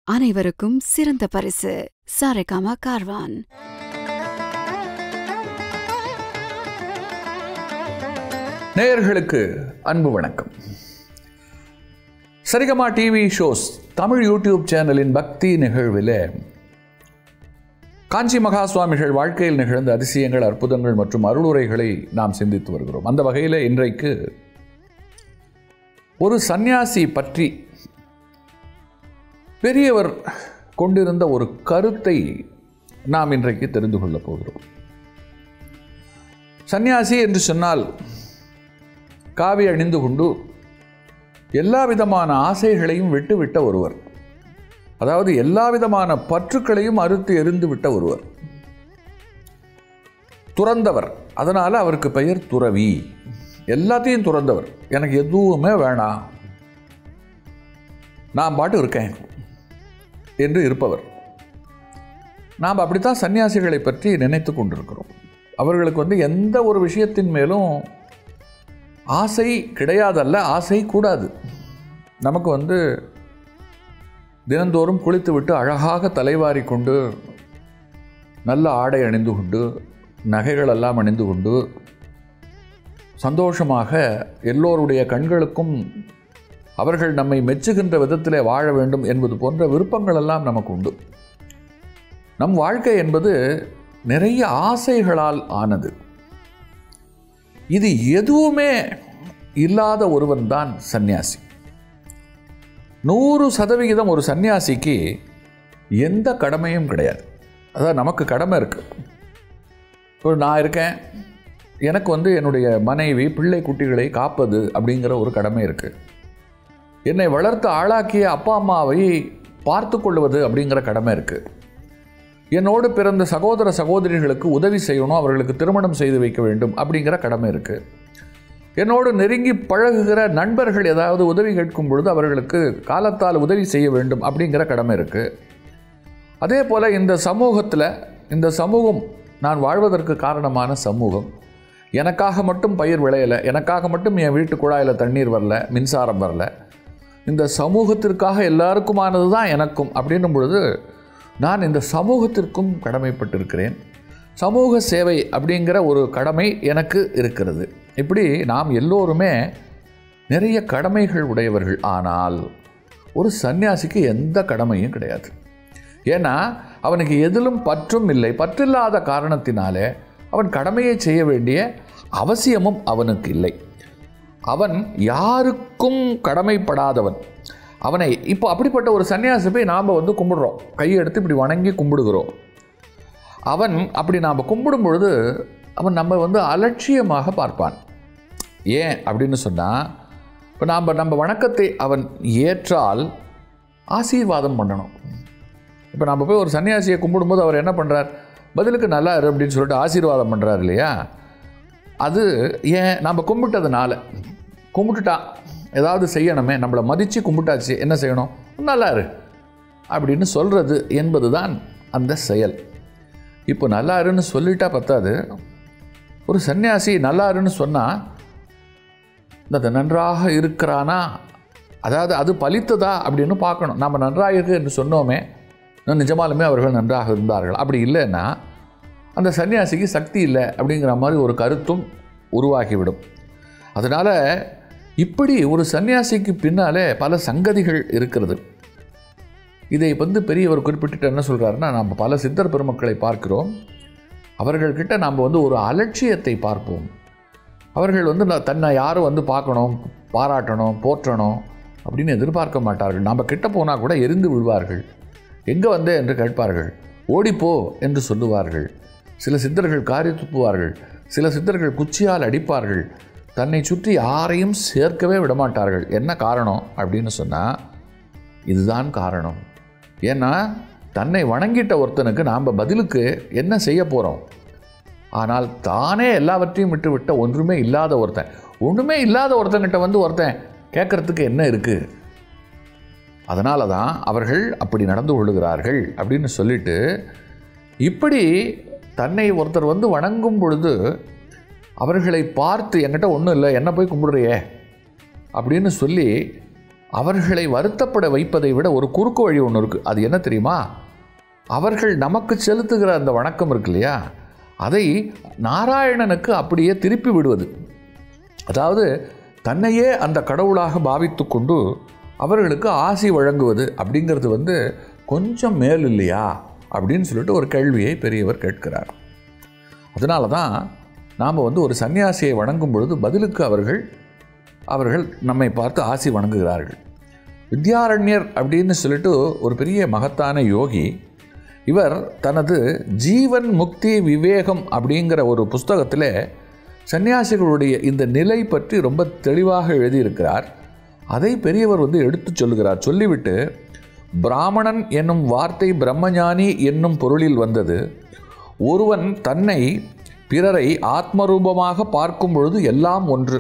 அனைவருக்கும் சிறந்த பரிசு சாரேகாமா கார்வான் நேயர்களுக்கு அன்பு வணக்கம் Saregama TV shows Tamil YouTube சேனலின் பக்தி நிகழ்வில் காஞ்சி மகா சுவாமிகள் வாழ்க்கையில் நிகழ்ந்த அதிசயங்கள் அற்புதங்கள் மற்றும் அருளுரைகளை நாம் சிந்தித்து வருகிறோம் அந்த வகையில் இன்றைக்கு ஒரு சந்நியாசி பற்றி பெரியவர் கொண்டிருந்த ஒரு கருத்தை நாம் இன்றைக்கு தெரிந்து கொள்ளப் போகிறோம் சந்நியாசி என்று சொன்னால் காவி அணிந்து கொண்டு எல்லா விதமான ஆசைகளையும் விட்டுவிட்ட ஒருவர் அதாவது எல்லா விதமான பற்றுக்களையும் அறுத்து எரிந்து விட்ட ஒருவர் துறந்தவர் அதனால் அவருக்கு பெயர் துறவி எல்லாத்தையும் துறந்தவர் எனக்கு எதுவுமே வேணாம் நான் பாட்டு இருக்கேன் என்று இருப்பவர் நாம் அப்படித்தான் சன்னியாசிகளை பற்றி நினைத்து கொண்டிருக்கிறோம் அவர்களுக்கு வந்து எந்த ஒரு விஷயத்தின் மேலும் ஆசை கிடையாதல்ல ஆசை கூடாது நமக்கு வந்து தினந்தோறும் குளித்துவிட்டு அழகாக தலைவாரி கொண்டு நல்ல ஆடை அணிந்து கொண்டு நகைகள் எல்லாம் அணிந்து கொண்டு சந்தோஷமாக எல்லோருடைய கண்களுக்கும் அவர்கள் நம்மை மெச்சுகின்ற விதத்திலே வாழ வேண்டும் என்பது போன்ற விருப்பங்கள் எல்லாம் நமக்கு உண்டு நம் வாழ்க்கை என்பது நிறைய ஆசைகளால் ஆனது இது எதுவுமே இல்லாத ஒருவன் தான் சந்நியாசி நூறு சதவிகிதம் ஒரு சந்நியாசிக்கு எந்த கடமையும் கிடையாது அதாவது நமக்கு கடமை இருக்கு இப்போ நான் இருக்கேன் எனக்கு வந்து என்னுடைய மனைவி பிள்ளை குட்டிகளை காப்பது அப்படிங்கிற ஒரு கடமை இருக்குது என்னை வளர்த்து ஆளாக்கிய அப்பா அம்மாவை பார்த்து கொள்வது அப்படிங்கிற கடமை இருக்குது என்னோடு பிறந்த சகோதர சகோதரிகளுக்கு உதவி செய்யணும் அவர்களுக்கு திருமணம் செய்து வைக்க வேண்டும் அப்படிங்கிற கடமை இருக்குது என்னோடு நெருங்கி பழகுகிற நண்பர்கள் ஏதாவது உதவி கேட்கும் பொழுது அவர்களுக்கு காலத்தால் உதவி செய்ய வேண்டும் அப்படிங்கிற கடமை இருக்குது அதே போல் இந்த சமூகத்தில் இந்த சமூகம் நான் வாழ்வதற்கு காரணமான சமூகம் எனக்காக மட்டும் பயிர் விளையலை எனக்காக மட்டும் என் வீட்டு குழாயில் தண்ணீர் வரல மின்சாரம் வரல இந்த சமூகத்திற்காக எல்லாருக்குமானது தான் எனக்கும் அப்படின்னும் பொழுது நான் இந்த சமூகத்திற்கும் கடமைப்பட்டிருக்கிறேன் சமூக சேவை அப்படிங்கிற ஒரு கடமை எனக்கு இருக்கிறது இப்படி நாம் எல்லோருமே நிறைய கடமைகள் உடையவர்கள் ஆனால் ஒரு சன்னியாசிக்கு எந்த கடமையும் கிடையாது ஏன்னா அவனுக்கு எதிலும் பற்றும் இல்லை பற்றில்லாத காரணத்தினாலே அவன் கடமையை செய்ய வேண்டிய அவசியமும் அவனுக்கு இல்லை அவன் யாருக்கும் கடமைப்படாதவன் அவனை இப்போ அப்படிப்பட்ட ஒரு சன்னியாசி போய் நாம் வந்து கும்பிடுறோம் கையை எடுத்து இப்படி வணங்கி கும்பிடுகிறோம் அவன் அப்படி நாம் கும்பிடும் பொழுது அவன் நம்ம வந்து அலட்சியமாக பார்ப்பான் ஏன் அப்படின்னு சொன்னால் இப்போ நாம் நம்ம வணக்கத்தை அவன் ஏற்றால் ஆசீர்வாதம் பண்ணணும் இப்போ நம்ம போய் ஒரு சன்னியாசியை கும்பிடும்போது அவர் என்ன பண்ணுறார் பதிலுக்கு நல்லா இரு அப்படின்னு சொல்லிட்டு ஆசீர்வாதம் பண்ணுறாரு இல்லையா அது ஏன் நம்ம கும்பிட்டதுனால கும்பிட்டுட்டான் ஏதாவது செய்யணுமே நம்மளை மதித்து கும்பிட்டாச்சு என்ன செய்யணும் நல்லா இரு அப்படின்னு சொல்கிறது என்பது தான் அந்த செயல் இப்போ நல்லா இருன்னு சொல்லிட்டா பத்தாது ஒரு சன்னியாசி நல்லா இருன்னு சொன்னால் அது நன்றாக இருக்கிறானா அதாவது அது பலித்ததா அப்படின்னு பார்க்கணும் நம்ம நன்றாக இருக்கு என்று சொன்னோமே நிஜமாலுமே அவர்கள் நன்றாக இருந்தார்கள் அப்படி இல்லைன்னா அந்த சன்னியாசிக்கு சக்தி இல்லை அப்படிங்கிற மாதிரி ஒரு கருத்தும் உருவாகிவிடும் அதனால் இப்படி ஒரு சன்னியாசிக்கு பின்னாலே பல சங்கதிகள் இருக்கிறது இதை வந்து பெரியவர் குறிப்பிட்டு என்ன சொல்கிறாருன்னா நாம் பல சித்தர் பெருமக்களை பார்க்கிறோம் அவர்கள்கிட்ட நாம் வந்து ஒரு அலட்சியத்தை பார்ப்போம் அவர்கள் வந்து நான் தன்னை யாரும் வந்து பார்க்கணும் பாராட்டணும் போற்றணும் அப்படின்னு எதிர்பார்க்க மாட்டார்கள் நாம் கிட்ட போனால் கூட எரிந்து விழுவார்கள் எங்கே வந்தே என்று கேட்பார்கள் ஓடிப்போ என்று சொல்லுவார்கள் சில சித்தர்கள் காரி துப்புவார்கள் சில சித்தர்கள் குச்சியால் அடிப்பார்கள் தன்னை சுற்றி யாரையும் சேர்க்கவே விடமாட்டார்கள் என்ன காரணம் அப்படின்னு சொன்னால் இதுதான் காரணம் ஏன்னா தன்னை வணங்கிட்ட ஒருத்தனுக்கு நாம் பதிலுக்கு என்ன செய்ய போகிறோம் ஆனால் தானே எல்லாவற்றையும் விட்டு விட்ட ஒன்றுமே இல்லாத ஒருத்தன் ஒன்றுமே இல்லாத ஒருத்தங்கிட்ட வந்து ஒருத்தன் கேட்குறதுக்கு என்ன இருக்குது அதனால தான் அவர்கள் அப்படி நடந்து கொள்ளுகிறார்கள் அப்படின்னு சொல்லிட்டு இப்படி தன்னை ஒருத்தர் வந்து வணங்கும் பொழுது அவர்களை பார்த்து என்கிட்ட ஒன்றும் இல்லை என்ன போய் கும்பிடுறியே அப்படின்னு சொல்லி அவர்களை வருத்தப்பட வைப்பதை விட ஒரு குறுக்கு வழி ஒன்று இருக்குது அது என்ன தெரியுமா அவர்கள் நமக்கு செலுத்துகிற அந்த வணக்கம் இருக்கு இல்லையா அதை நாராயணனுக்கு அப்படியே திருப்பி விடுவது அதாவது தன்னையே அந்த கடவுளாக பாவித்து கொண்டு அவர்களுக்கு ஆசி வழங்குவது அப்படிங்கிறது வந்து கொஞ்சம் மேல் இல்லையா அப்படின்னு சொல்லிட்டு ஒரு கேள்வியை பெரியவர் கேட்கிறார் அதனால தான் நாம் வந்து ஒரு சன்னியாசியை வணங்கும் பொழுது பதிலுக்கு அவர்கள் அவர்கள் நம்மை பார்த்து ஆசி வணங்குகிறார்கள் வித்யாரண்யர் அப்படின்னு சொல்லிட்டு ஒரு பெரிய மகத்தான யோகி இவர் தனது ஜீவன் முக்தி விவேகம் அப்படிங்கிற ஒரு புஸ்தகத்தில் சன்னியாசிகளுடைய இந்த நிலை பற்றி ரொம்ப தெளிவாக எழுதியிருக்கிறார் அதை பெரியவர் வந்து எடுத்துச் சொல்லுகிறார் சொல்லிவிட்டு பிராமணன் என்னும் வார்த்தை பிரம்மஞானி என்னும் பொருளில் வந்தது ஒருவன் தன்னை பிறரை ஆத்மரூபமாக பார்க்கும் பொழுது எல்லாம் ஒன்று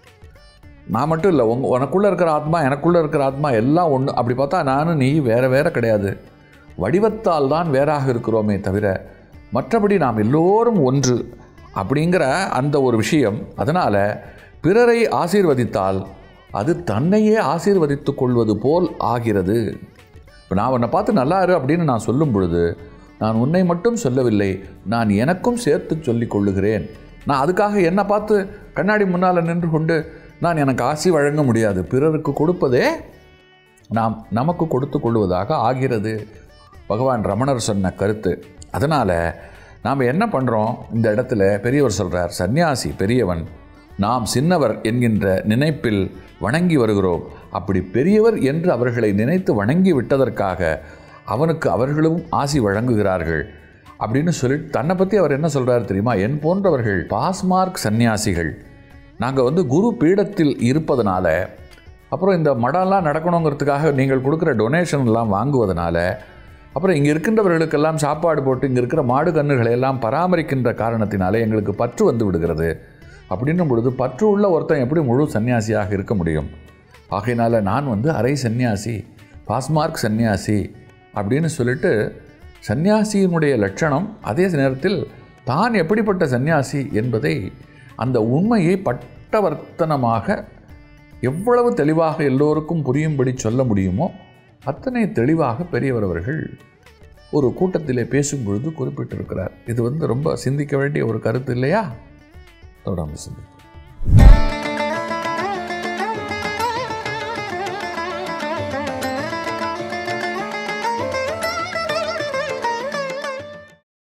நான் மட்டும் இல்லை உங்க உனக்குள்ளே இருக்கிற ஆத்மா எனக்குள்ளே இருக்கிற ஆத்மா எல்லாம் ஒன்று அப்படி பார்த்தா நானும் நீ வேற வேற கிடையாது வடிவத்தால் தான் வேறாக இருக்கிறோமே தவிர மற்றபடி நாம் எல்லோரும் ஒன்று அப்படிங்கிற அந்த ஒரு விஷயம் அதனால் பிறரை ஆசீர்வதித்தால் அது தன்னையே ஆசீர்வதித்துக் கொள்வது போல் ஆகிறது இப்போ நான் உன்னை பார்த்து நல்லா இரு அப்படின்னு நான் சொல்லும் பொழுது நான் உன்னை மட்டும் சொல்லவில்லை நான் எனக்கும் சேர்த்து சொல்லிக் கொள்ளுகிறேன் நான் அதுக்காக என்னை பார்த்து கண்ணாடி முன்னால் நின்று கொண்டு நான் எனக்கு ஆசி வழங்க முடியாது பிறருக்கு கொடுப்பதே நாம் நமக்கு கொடுத்து கொள்வதாக ஆகிறது பகவான் ரமணர் சொன்ன கருத்து அதனால் நாம் என்ன பண்ணுறோம் இந்த இடத்துல பெரியவர் சொல்கிறார் சந்நியாசி பெரியவன் நாம் சின்னவர் என்கின்ற நினைப்பில் வணங்கி வருகிறோம் அப்படி பெரியவர் என்று அவர்களை நினைத்து வணங்கி விட்டதற்காக அவனுக்கு அவர்களும் ஆசி வழங்குகிறார்கள் அப்படின்னு சொல்லிட்டு தன்னை பற்றி அவர் என்ன சொல்கிறார் தெரியுமா என் போன்றவர்கள் பாஸ்மார்க் சந்நியாசிகள் நாங்கள் வந்து குரு பீடத்தில் இருப்பதனால அப்புறம் இந்த மடம்லாம் நடக்கணுங்கிறதுக்காக நீங்கள் கொடுக்குற டொனேஷன்லாம் வாங்குவதனால அப்புறம் இங்கே இருக்கின்றவர்களுக்கெல்லாம் சாப்பாடு போட்டு இங்கே இருக்கிற மாடு கன்றுகளை எல்லாம் பராமரிக்கின்ற காரணத்தினாலே எங்களுக்கு பற்று வந்து விடுகிறது அப்படின்னும் பொழுது பற்று உள்ள ஒருத்தன் எப்படி முழு சன்னியாசியாக இருக்க முடியும் ஆகையினால நான் வந்து அரை சன்னியாசி பாஸ்மார்க் சன்னியாசி அப்படின்னு சொல்லிட்டு சன்னியாசியினுடைய லட்சணம் அதே நேரத்தில் தான் எப்படிப்பட்ட சன்னியாசி என்பதை அந்த உண்மையை பட்டவர்த்தனமாக எவ்வளவு தெளிவாக எல்லோருக்கும் புரியும்படி சொல்ல முடியுமோ அத்தனை தெளிவாக பெரியவர் அவர்கள் ஒரு கூட்டத்திலே பேசும் பொழுது குறிப்பிட்டிருக்கிறார் இது வந்து ரொம்ப சிந்திக்க வேண்டிய ஒரு கருத்து இல்லையா தொடர்ந்து சிந்திப்போம்